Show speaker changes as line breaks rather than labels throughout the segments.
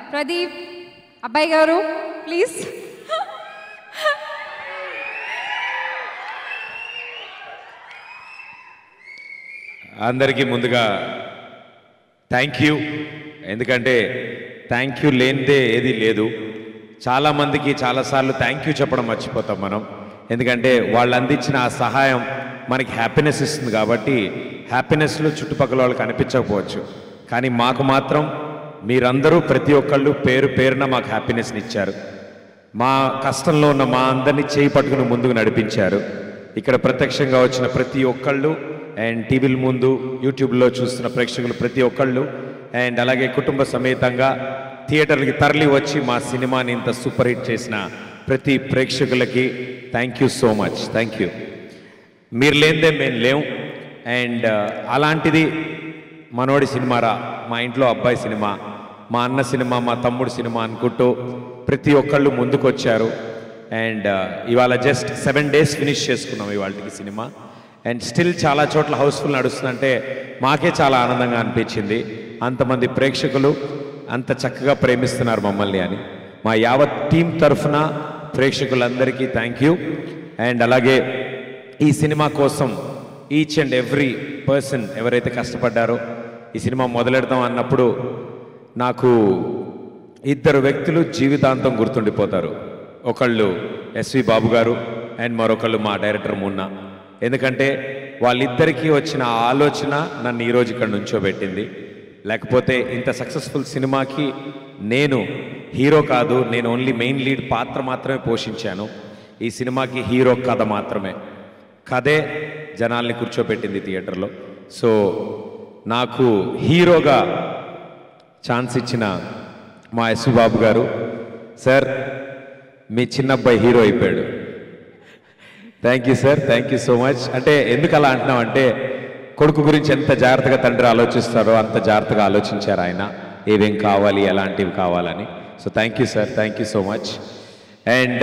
ప్రదీప్ అబ్బాయి గారు ప్లీజ్
అందరికీ ముందుగా థ్యాంక్ యూ ఎందుకంటే థ్యాంక్ యూ లేనిదే ఏది లేదు చాలామందికి చాలాసార్లు థ్యాంక్ యూ చెప్పడం మర్చిపోతాం మనం ఎందుకంటే వాళ్ళు అందించిన ఆ సహాయం మనకి హ్యాపీనెస్ ఇస్తుంది కాబట్టి హ్యాపీనెస్లో చుట్టుపక్కల వాళ్ళకి అనిపించకపోవచ్చు కానీ మాకు మాత్రం మీరందరూ ప్రతి ఒక్కళ్ళు పేరు పేరున మాకు హ్యాపీనెస్ని ఇచ్చారు మా కష్టంలో ఉన్న మా అందరినీ చేయి పట్టుకుని ముందుకు నడిపించారు ఇక్కడ ప్రత్యక్షంగా వచ్చిన ప్రతి ఒక్కళ్ళు అండ్ టీవీల ముందు యూట్యూబ్లో చూస్తున్న ప్రేక్షకులు ప్రతి ఒక్కళ్ళు అండ్ అలాగే కుటుంబ సమేతంగా థియేటర్లకి తరలి వచ్చి మా సినిమాని ఇంత సూపర్ హిట్ చేసిన ప్రతి ప్రేక్షకులకి thank you so much thank you మీరు లేనిదే మేము లేం అండ్ అలాంటిది మనోడి సినిమారా మా ఇంట్లో అబ్బాయి సినిమా మా అన్న సినిమా మా తమ్ముడు సినిమా అనుకుంటూ ప్రతి ఒక్కళ్ళు ముందుకు వచ్చారు అండ్ ఇవాళ జస్ట్ సెవెన్ డేస్ ఫినిష్ చేసుకున్నాం ఇవాళకి సినిమా అండ్ స్టిల్ చాలా చోట్ల హౌస్ఫుల్ నడుస్తుందంటే మాకే చాలా ఆనందంగా అనిపించింది అంతమంది ప్రేక్షకులు అంత చక్కగా ప్రేమిస్తున్నారు మమ్మల్ని అని మా యావత్ టీం తరఫున ప్రేక్షకులందరికీ థ్యాంక్ యూ అండ్ అలాగే ఈ సినిమా కోసం ఈచ్ అండ్ ఎవ్రీ పర్సన్ ఎవరైతే కష్టపడ్డారో ఈ సినిమా మొదలెడదాం అన్నప్పుడు నాకు ఇద్దరు వ్యక్తులు జీవితాంతం గుర్తుండిపోతారు ఒకళ్ళు ఎస్వి బాబు గారు అండ్ మరొకళ్ళు మా డైరెక్టర్ మున్నా ఎందుకంటే వాళ్ళిద్దరికీ వచ్చిన ఆ ఆలోచన నన్ను ఈరోజు ఇక్కడ నుంచోబెట్టింది లేకపోతే ఇంత సక్సెస్ఫుల్ సినిమాకి నేను హీరో కాదు నేను ఓన్లీ మెయిన్ లీడ్ పాత్ర మాత్రమే పోషించాను ఈ సినిమాకి హీరో కథ మాత్రమే కథే జనాల్ని కూర్చోబెట్టింది థియేటర్లో సో నాకు హీరోగా ఛాన్స్ ఇచ్చిన మా ఎస్వి బాబు గారు సార్ మీ చిన్న అబ్బాయి హీరో అయిపోయాడు thank you sir thank you so much అంటే ఎందుకు అలా అంటున్నాం అంటే కొడుకు గురించి ఎంత జాగ్రత్తగా తండ్రి ఆలోచిస్తారో అంత జాగ్రత్తగా ఆలోచించారు ఆయన ఏవేం కావాలి ఎలాంటివి కావాలని so thank you sir thank you so much and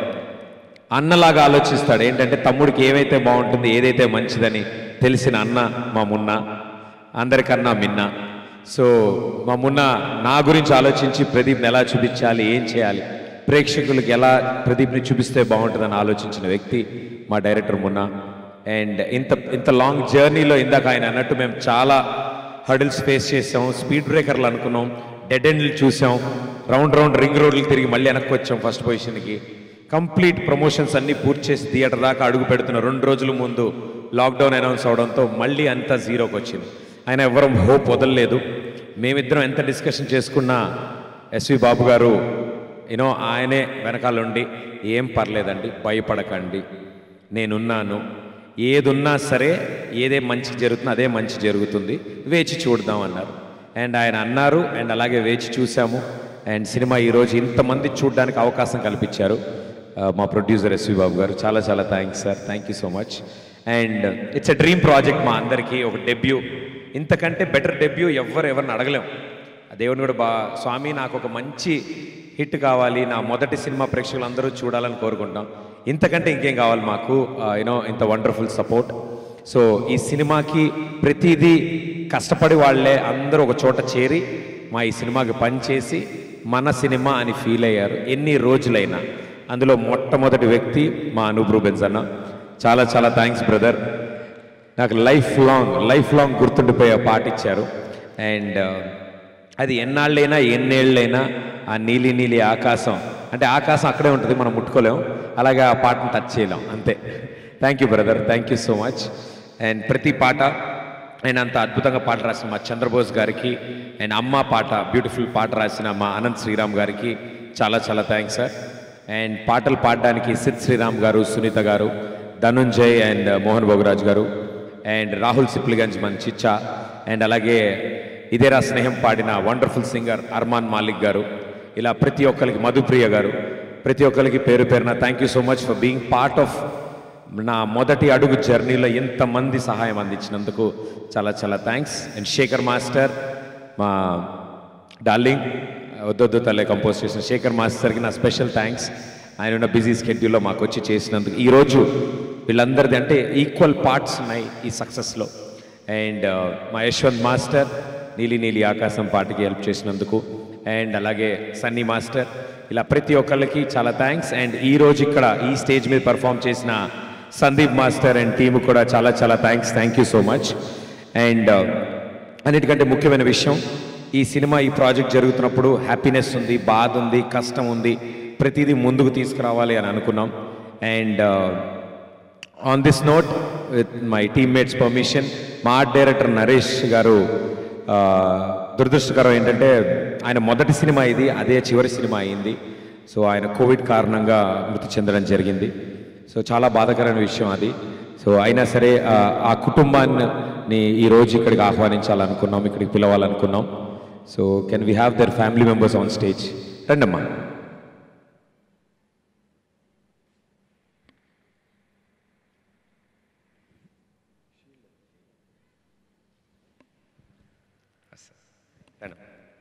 అన్నలాగా ఆలోచిస్తాడు ఏంటంటే తమ్ముడికి ఏమైతే బాగుంటుంది ఏదైతే మంచిదని తెలిసిన అన్న మా మున్న అందరికన్నా మిన్న సో మా మున్న నా గురించి ఆలోచించి ప్రదీప్ని ఎలా చూపించాలి ఏం చేయాలి ప్రేక్షకులకు ఎలా ప్రదీప్ని చూపిస్తే బాగుంటుందని ఆలోచించిన వ్యక్తి మా డైరెక్టర్ మున్న అండ్ ఇంత ఇంత లాంగ్ జర్నీలో ఇందాక ఆయన అన్నట్టు మేము చాలా హడిల్స్ ఫేస్ చేసాం స్పీడ్ బ్రేకర్లు అనుకున్నాం డెడ్ ఎండ్లు చూసాం రౌండ్ రౌండ్ రింగ్ రోడ్లు తిరిగి మళ్ళీ వెనక్కి వచ్చాం ఫస్ట్ పొజిషన్కి కంప్లీట్ ప్రమోషన్స్ అన్ని పూర్తి చేసి థియేటర్ దాకా అడుగు పెడుతున్న రెండు రోజుల ముందు లాక్డౌన్ అనౌన్స్ అవడంతో మళ్ళీ అంతా జీరోకి వచ్చింది ఆయన ఎవరం హోప్ వదలలేదు మేమిద్దరం ఎంత డిస్కషన్ చేసుకున్నా ఎస్వి బాబు గారు యూనో ఆయనే వెనకాలండి ఏం పర్లేదండి భయపడకండి నేనున్నాను ఏదున్నా సరే ఏదే మంచి జరుగుతుందో అదే మంచి జరుగుతుంది వేచి చూడదాం అన్నారు అండ్ ఆయన అన్నారు అండ్ అలాగే వేచి చూసాము అండ్ సినిమా ఈరోజు ఇంతమంది చూడడానికి అవకాశం కల్పించారు ఆ, మా ప్రొడ్యూసర్ ఎస్వి బాబు గారు చాలా చాలా thanks sir thank you so much and it's a dream project మా అందరికీ ఒక డెబ్యూ ఇంతకంటే బెటర్ డెబ్యూ ఎవరు ఎవరిని అడగలేం ఆ దేవుని కూడా బా స్వామి నాకు ఒక మంచి హిట్ కావాలి నా మొదటి సినిమా ప్రేక్షకులు అందరూ చూడాలని కోరుకుంటాం ఇంతకంటే ఇంకేం కావాలి మాకు యూనో ఇంత వండర్ఫుల్ సపోర్ట్ సో ఈ సినిమాకి ప్రతిదీ కష్టపడి వాళ్ళే అందరూ ఒక చోట చేరి మా ఈ సినిమాకి పనిచేసి మన సినిమా అని ఫీల్ అయ్యారు ఎన్ని రోజులైనా అందులో మొట్టమొదటి వ్యక్తి మా అనూప్ రూబెన్స్ అన్న చాలా చాలా థ్యాంక్స్ బ్రదర్ నాకు లైఫ్ లాంగ్ లైఫ్ లాంగ్ గుర్తుండిపోయే పాట ఇచ్చారు అండ్ అది ఎన్నాళ్ళైనా ఎన్నేళ్ళైనా ఆ నీలి నీలి ఆకాశం అంటే ఆకాశం అక్కడే ఉంటుంది మనం ముట్టుకోలేం అలాగే ఆ పాటను టచ్ చేయలేం అంతే thank you brother thank you so much and ప్రతి పాట ఆయన అంత అద్భుతంగా పాట రాసిన మా చంద్రబోస్ గారికి అండ్ అమ్మ పాట బ్యూటిఫుల్ పాట రాసిన మా అనంత్ శ్రీరామ్ గారికి చాలా చాలా థ్యాంక్స్ సార్ అండ్ పాటలు పాడడానికి సిద్ శ్రీరామ్ గారు సునీత గారు ధనుంజయ్ అండ్ మోహన్ భోగరాజ్ గారు అండ్ రాహుల్ సిప్లిగంజ్ మన చిచ్చా అండ్ అలాగే ఇదేరా స్నేహం పాడిన వండర్ఫుల్ సింగర్ అర్మాన్ మాలిక్ గారు ఇలా ప్రతి ఒక్కరికి మధుప్రియ గారు ప్రతి ఒక్కరికి పేరు పేరున thank you so much for being part of నా మొదటి అడుగు జర్నీలో ఎంతమంది సహాయం అందించినందుకు చాలా చాలా థ్యాంక్స్ అండ్ శేఖర్ మాస్టర్ మా డార్లింగ్ వద్దొద్దు తల్లే కంపోజ్ చేసిన శేఖర్ మాస్టర్కి నా స్పెషల్ థ్యాంక్స్ ఆయన ఉన్న బిజీ స్కెడ్యూల్లో మాకు వచ్చి చేసినందుకు ఈరోజు వీళ్ళందరిది అంటే ఈక్వల్ పార్ట్స్ ఉన్నాయి ఈ సక్సెస్లో అండ్ మా యశ్వంత్ మాస్టర్ నీలి నీలి ఆకాశం పాటకి హెల్ప్ చేసినందుకు అండ్ అలాగే సన్నీ మాస్టర్ ఇలా ప్రతి ఒక్కళ్ళకి చాలా థ్యాంక్స్ అండ్ ఈ రోజు ఇక్కడ ఈ స్టేజ్ మీద పర్ఫామ్ చేసిన సందీప్ మాస్టర్ అండ్ టీమ్ కూడా చాలా చాలా thanks thank you so much and అన్నిటికంటే ముఖ్యమైన విషయం ఈ సినిమా ఈ ప్రాజెక్ట్ జరుగుతున్నప్పుడు హ్యాపీనెస్ ఉంది బాధ ఉంది కష్టం ఉంది ప్రతిదీ ముందుకు తీసుకురావాలి అని అనుకున్నాం and on this note with my teammates permission మా ఆర్ట్ డైరెక్టర్ నరేష్ గారు ఆ, దురదృష్టకరం ఏంటంటే ఆయన మొదటి సినిమా ఇది అదే చివరి సినిమా అయింది సో ఆయన కోవిడ్ కారణంగా మృతి చెందడం జరిగింది సో చాలా బాధాకరమైన విషయం అది సో అయినా సరే ఆ, ఆ కుటుంబాన్ని ఈ రోజు ఇక్కడికి ఆహ్వానించాలనుకున్నాం ఇక్కడికి పిలవాలనుకున్నాం so can we have their family members on stage రండమ్మా రండి.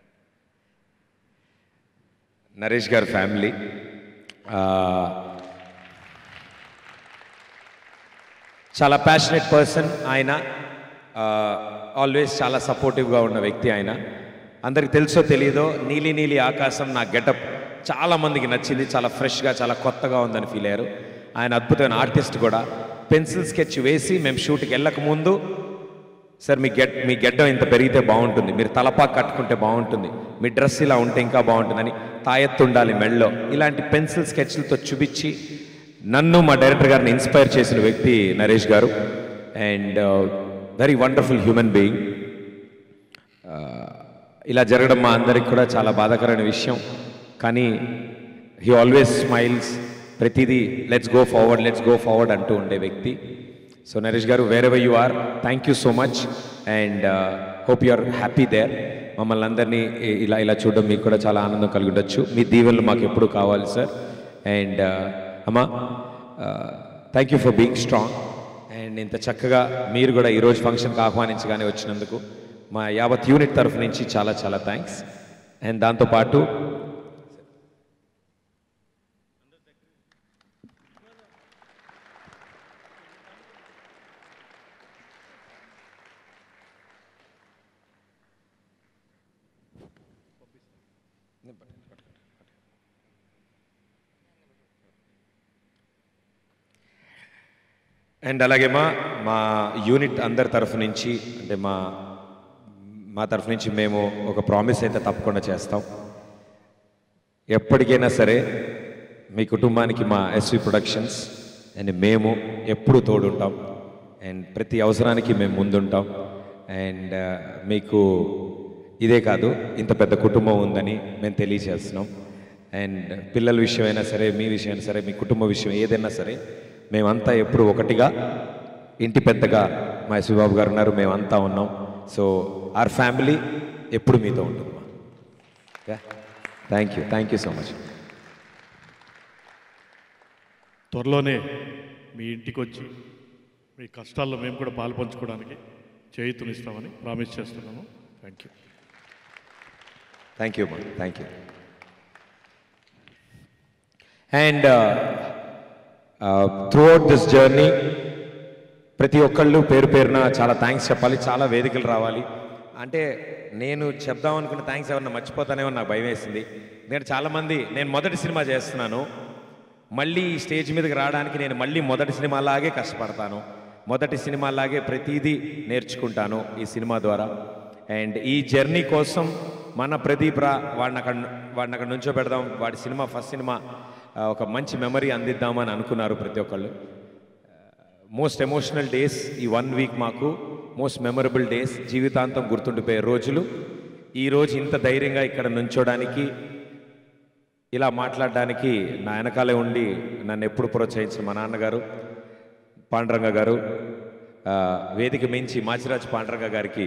నరేష్ గారి ఫ్యామిలీ ఆ, చాలా ప్యాషనెట్ పర్సన్ ఆయన ఆల్వేస్ చాలా సపోర్టివ్గా ఉన్న వ్యక్తి ఆయన అందరికి తెలుసో తెలియదో నీలి నీలి ఆకాశం నా గెటప్ చాలా మందికి నచ్చింది చాలా ఫ్రెష్గా చాలా కొత్తగా ఉందని ఫీల్ అయ్యారు ఆయన అద్భుతమైన ఆర్టిస్ట్ కూడా పెన్సిల్ స్కెచ్ వేసి మేము షూట్కి వెళ్ళక ముందు సార్ మీ గెట్ మీ గెడ్డం ఇంత పెరిగితే బాగుంటుంది మీరు తలపా కట్టుకుంటే బాగుంటుంది మీ డ్రెస్ ఇలా ఉంటే ఇంకా బాగుంటుందని తాయెత్తు ఉండాలి మెళ్ళలో ఇలాంటి పెన్సిల్ స్కెచ్లతో చూపించి నన్ను మా డైరెక్టర్ గారిని ఇన్స్పైర్ చేసిన వ్యక్తి నరేష్ గారు and very wonderful human being ఇలా జరగడం మా అందరికి కూడా చాలా బాధాకరమైన విషయం కానీ హీ ఆల్వేస్ స్మైల్స్ ప్రతిదీ let's go forward let's go forward అంటూ ఉండే వ్యక్తి సో నరేష్ గారు wherever you are thank you so much and hope you are happy there మమ్మల్ని అందరినీ ఇ- ఇలా ఇలా చూడడం మీకు కూడా చాలా ఆనందం కలిగి ఉండొచ్చు మీ దీవెనలు మాకు ఎప్పుడు కావాలి సార్ అండ్ అమ్మా thank you for being strong and ఇంత చక్కగా మీరు కూడా ఈరోజు ఫంక్షన్కి ఆహ్వానించగానే వచ్చినందుకు మా యావత్ యూనిట్ తరఫు నుంచి చాలా చాలా థ్యాంక్స్ అండ్ దాంతోపాటు అండ్ అలాగే మా మా యూనిట్ అందరి తరఫు నుంచి అంటే మా మా తరఫు నుంచి మేము ఒక ప్రామిస్ అయితే తప్పకుండా చేస్తాం ఎప్పటికైనా సరే మీ కుటుంబానికి మా ఎస్వి ప్రొడక్షన్స్ అండ్ మేము ఎప్పుడు తోడుంటాం అండ్ ప్రతి అవసరానికి మేము ముందుంటాం అండ్ మీకు ఇదే కాదు ఇంత పెద్ద కుటుంబం ఉందని మేము తెలియజేస్తున్నాం అండ్ పిల్లల విషయమైనా సరే మీ విషయమైనా సరే మీ కుటుంబ విషయం ఏదైనా సరే మేమంతా ఎప్పుడు ఒకటిగా ఇంటి పెద్దగా మా శివబాబు గారు ఉన్నారు మేమంతా ఉన్నాం సో ఆర్ ఫ్యామిలీ ఎప్పుడు మీతో ఉంటుంది thank you thank you so much
త్వరలోనే మీ ఇంటికి వచ్చి మీ కష్టాల్లో మేము కూడా పాలు పంచుకోవడానికి చేయుతునిస్తామని ప్రామిస్ చేస్తున్నాను థ్యాంక్ యూ
థ్యాంక్ యూ అమ్మా thank you and throughout this journey ప్రతి ఒక్కళ్ళు పేరు పేరున చాలా థ్యాంక్స్ చెప్పాలి చాలా వేదికలు రావాలి అంటే నేను చెప్దాం అనుకున్న థ్యాంక్స్ ఎవరన్నా మర్చిపోతానేమో నాకు భయం వేసింది ఎందుకంటే చాలామంది నేను మొదటి సినిమా చేస్తున్నాను మళ్ళీ ఈ స్టేజ్ మీదకి రావడానికి నేను మళ్ళీ మొదటి సినిమాలాగే కష్టపడతాను మొదటి సినిమాలాగే ప్రతిదీ నేర్చుకుంటాను ఈ సినిమా ద్వారా అండ్ ఈ జర్నీ కోసం మన ప్రదీప్ రా వాడిని అక్కడ వాడిని అక్కడ నుంచో పెడదాం వాడి సినిమా ఫస్ట్ సినిమా ఆ, ఒక మంచి మెమరీ అందిద్దామని అనుకున్నారు ప్రతి ఒక్కళ్ళు మోస్ట్ ఎమోషనల్ డేస్ ఈ వన్ వీక్ మాకు మోస్ట్ మెమరబుల్ డేస్ జీవితాంతం గుర్తుండిపోయే రోజులు ఈ రోజు ఇంత ధైర్యంగా ఇక్కడ నుంచోడానికి ఇలా మాట్లాడడానికి నా వెనకాలే ఉండి నన్ను ఎప్పుడు ప్రోత్సహించిన మా నాన్నగారు పాండురంగ గారు ఆ, వేదిక మించి మాచిరాజ్ పాండురంగ గారికి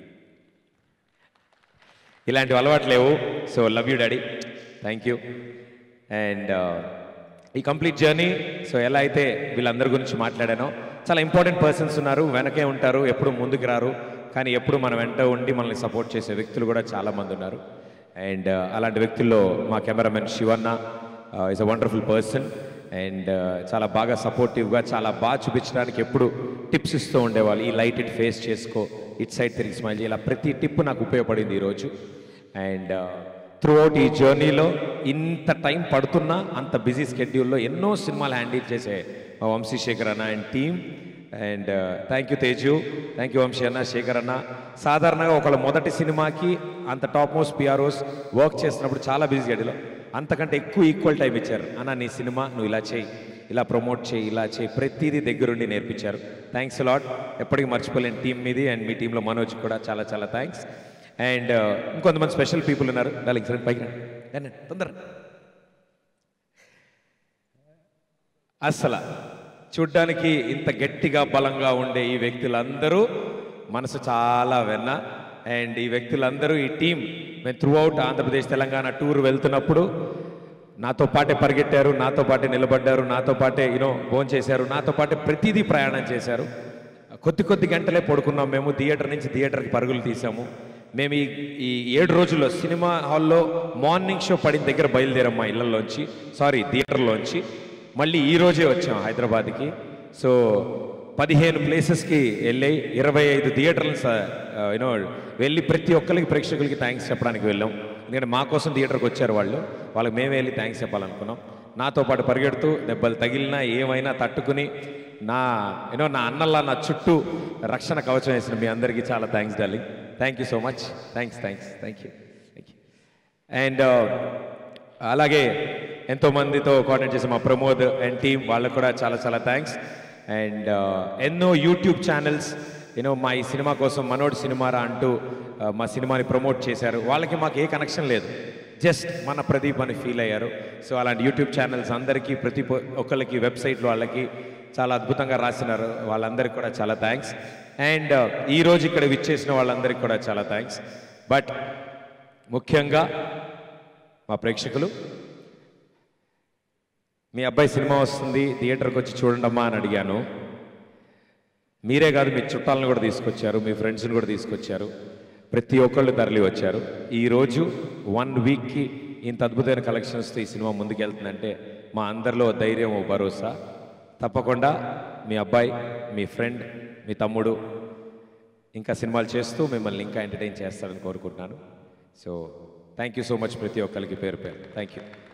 ఇలాంటి అలవాటు లేవు so love you daddy thank you and ఈ కంప్లీట్ జర్నీ సో ఎలా అయితే వీళ్ళందరి గురించి మాట్లాడానో చాలా ఇంపార్టెంట్ పర్సన్స్ ఉన్నారు వెనకే ఉంటారు ఎప్పుడు ముందుకు రారు కానీ ఎప్పుడు మన వెంట ఉండి మనల్ని సపోర్ట్ చేసే వ్యక్తులు కూడా చాలా మంది ఉన్నారు అండ్ అలాంటి వ్యక్తుల్లో మా cameraman Shivanna is a wonderful person and చాలా బాగా సపోర్టివ్గా చాలా బాగా చూపించడానికి ఎప్పుడు టిప్స్ ఇస్తూ ఉండేవాళ్ళు ఈ లైట్ ఇట్ ఫేస్ చేసుకో ఇట్ సైడ్ తిరిగి స్మైల్ చేయి ఇలా ప్రతి టిప్ నాకు ఉపయోగపడింది ఈరోజు అండ్ త్రూ అవుట్ ఈ జర్నీలో ఇంత టైం పడుతున్నా అంత బిజీ స్కెడ్యూల్లో ఎన్నో సినిమాలు హ్యాండిల్ చేసే మా వంశీశేఖర్ అన్న and team and thank you Teju thank you Vamshi అన్న శేఖర్ అన్న సాధారణంగా ఒకళ్ళ మొదటి సినిమాకి అంత టాప్ మోస్ట్ పిఆర్ఓస్ వర్క్ చేస్తున్నప్పుడు చాలా బిజీ స్కెడ్యూల్లో అంతకంటే ఎక్కువ ఈక్వల్ టైం ఇచ్చారు అన్న నీ సినిమా నువ్వు ఇలా చేయి ఇలా ప్రమోట్ చేయి ఇలా చేయి ప్రతిదీ దగ్గరుండి నేర్పించారు థ్యాంక్స్ లాట్ ఎప్పటికీ మర్చిపోలేని టీం మీది అండ్ మీ టీంలో మనోజ్ కూడా చాలా చాలా థ్యాంక్స్ అండ్ ఇంకొంతమంది స్పెషల్ పీపుల్ ఉన్నారు డార్లింగ్ సరే పైకి రండి. రండి, తొందర అసలు చూడ్డానికి ఇంత గట్టిగా బలంగా ఉండే ఈ వ్యక్తులందరూ మనసు చాలా వెన్న అండ్ ఈ వ్యక్తులందరూ ఈ టీం మేము throughout Andhra Pradesh Telangana tour వెళ్తున్నప్పుడు నాతో పాటే పరిగెట్టారు నాతో పాటే నిలబడ్డారు నాతో పాటే యూనో భోజనం చేశారు నాతో పాటే ప్రతిదీ ప్రయాణం చేశారు కొద్ది కొద్ది గంటలే పడుకున్నాం మేము థియేటర్ నుంచి థియేటర్కి పరుగులు తీసాము మేము ఈ ఈ ఏడు రోజుల్లో సినిమా హాల్లో మార్నింగ్ షో పడిన దగ్గర బయలుదేరాం మా ఇళ్లలోంచి సారీ థియేటర్లోంచి మళ్ళీ ఈ రోజే వచ్చాం హైదరాబాద్కి సో పదిహేను ప్లేసెస్కి వెళ్ళి ఇరవై ఐదు థియేటర్లు యూనో వెళ్ళి ప్రతి ఒక్కరికి ప్రేక్షకులకి థ్యాంక్స్ చెప్పడానికి వెళ్ళాం ఎందుకంటే మా కోసం థియేటర్కి వచ్చారు వాళ్ళు వాళ్ళకి మేమే వెళ్ళి థ్యాంక్స్ చెప్పాలనుకున్నాం నాతో పాటు పరిగెడుతూ దెబ్బలు తగిలినా ఏమైనా తట్టుకుని నా యూనో నా అన్నల్లా నా చుట్టూ రక్షణ కవచం వేసిన మీ అందరికీ చాలా thanks darling thank you so much thanks thanks thank you thank you and అలాగే ఎంతో మందితో కోఆర్డినేట్ చేసిన మా ప్రమోద్ అండ్ టీం వాళ్ళకు కూడా చాలా చాలా థ్యాంక్స్ అండ్ ఎన్నో యూట్యూబ్ ఛానల్స్ యూనో మా ఈ సినిమా కోసం మనోడ్ సినిమారా అంటూ uh, మా సినిమాని ప్రమోట్ చేశారు వాళ్ళకి మాకు ఏ కనెక్షన్ లేదు జస్ట్ మన ప్రదీప్ అని ఫీల్ అయ్యారు సో అలాంటి యూట్యూబ్ ఛానల్స్ అందరికీ ప్రతి పొ- ఒక్కళ్ళకి వెబ్సైట్లో వాళ్ళకి చాలా అద్భుతంగా రాసినారు వాళ్ళందరికీ కూడా చాలా థ్యాంక్స్ అండ్ ఈ రోజు ఇక్కడ విచ్చేసిన వాళ్ళందరికీ కూడా చాలా థ్యాంక్స్ బట్ ముఖ్యంగా మా ప్రేక్షకులు మీ అబ్బాయి సినిమా వస్తుంది థియేటర్కి వచ్చి చూడండమ్మా అని అడిగాను మీరే కాదు మీ చుట్టాలను కూడా తీసుకొచ్చారు మీ ఫ్రెండ్స్ని కూడా తీసుకొచ్చారు ప్రతి ఒక్కళ్ళు తరలి వచ్చారు ఈరోజు వన్ వీక్కి ఇంత అద్భుతమైన కలెక్షన్స్తో ఈ సినిమా ముందుకెళ్తుందంటే మా అందరిలో ధైర్యం ఓ భరోసా తప్పకుండా మీ అబ్బాయి మీ ఫ్రెండ్ మీ తమ్ముడు ఇంకా సినిమాలు చేస్తూ మిమ్మల్ని ఇంకా ఎంటర్టైన్ చేస్తారని కోరుకుంటున్నాను so thank you so much ప్రతి ఒక్కరికి పేరు పేరు థ్యాంక్ యూ